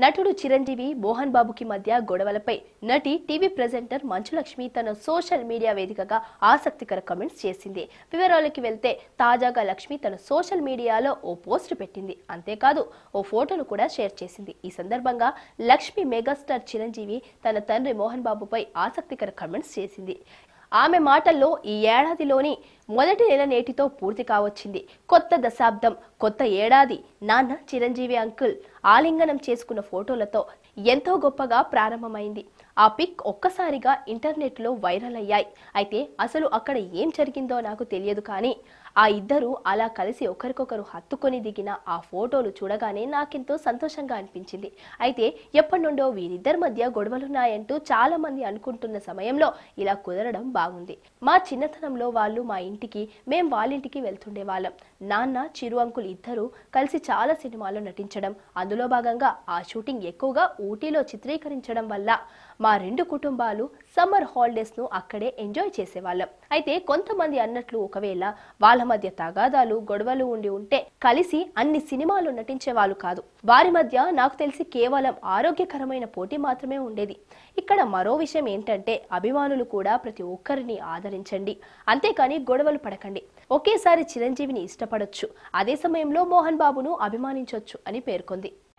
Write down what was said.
నటుడు చిరంజీవి మోహన్ బాబుకి మధ్య గొడవలపై నటి టీవీ ప్రెజెంటర్ మంచులక్ష్మి తన సోషల్ మీడియా వేదికగా ఆసక్తికర కామెంట్స్ చేసింది వివరాలకి వెళ్తే తాజాగా లక్ష్మి తన సోషల్ మీడియాలో ఓ పోస్ట్ పెట్టింది అంతేకాదు ఓ ఫోటోను కూడా షేర్ చేసింది ఈ సందర్భంగా లక్ష్మి మెగాస్టార్ చిరంజీవి తన తండ్రి మోహన్ బాబుపై ఆసక్తికర కామెంట్స్ చేసింది ఆమె మాటల్లో ఈ ఏడాదిలోని మొదటి నెల నేటితో పూర్తి కావచ్చింది కొత్త దశాబ్దం కొత్త ఏడాది నాన్న చిరంజీవి అంకుల్ ఆలింగనం చేసుకున్న ఫోటోలతో ఎంతో గొప్పగా ప్రారంభమైంది ఆ పిక్ ఒక్కసారిగా ఇంటర్నెట్లో వైరల్ అయ్యాయి అయితే అసలు అక్కడ ఏం జరిగిందో నాకు తెలియదు కానీ ఆ ఇద్దరు అలా కలిసి ఒకరికొకరు హత్తుకొని దిగిన ఆ ఫోటోలు చూడగానే నాకెంతో సంతోషంగా అనిపించింది అయితే ఎప్పటి నుండో వీరిద్దరి మధ్య గొడవలున్నాయంటూ చాలా మంది అనుకుంటున్న సమయంలో ఇలా కుదరడం బాగుంది మా చిన్నతనంలో వాళ్ళు మా ఇంటికి మేం వాళ్ళింటికి వెళ్తుండే వాళ్ళం నాన్న చిరు అంకుల్ ఇద్దరు కలిసి చాలా సినిమాల్లో నటించడం అందులో భాగంగా ఆ షూటింగ్ ఎక్కువగా ఊటీలో చిత్రీకరించడం వల్ల మా రెండు కుటుంబాలు సమ్మర్ హాలిడేస్ ను అక్కడే ఎంజాయ్ చేసేవాళ్ళం అయితే కొంతమంది అన్నట్లు ఒకవేళ వాళ్ళ మధ్య తగాదాలు గొడవలు ఉండి ఉంటే కలిసి అన్ని సినిమాలు నటించే వాళ్ళు కాదు వారి మధ్య నాకు తెలిసి కేవలం ఆరోగ్యకరమైన పోటీ మాత్రమే ఉండేది ఇక్కడ మరో విషయం ఏంటంటే అభిమానులు కూడా ప్రతి ఒక్కరిని ఆదరించండి అంతేకాని గొడవలు పడకండి ఒకేసారి చిరంజీవిని ఇష్టపడొచ్చు అదే సమయంలో మోహన్ బాబును అభిమానించొచ్చు అని పేర్కొంది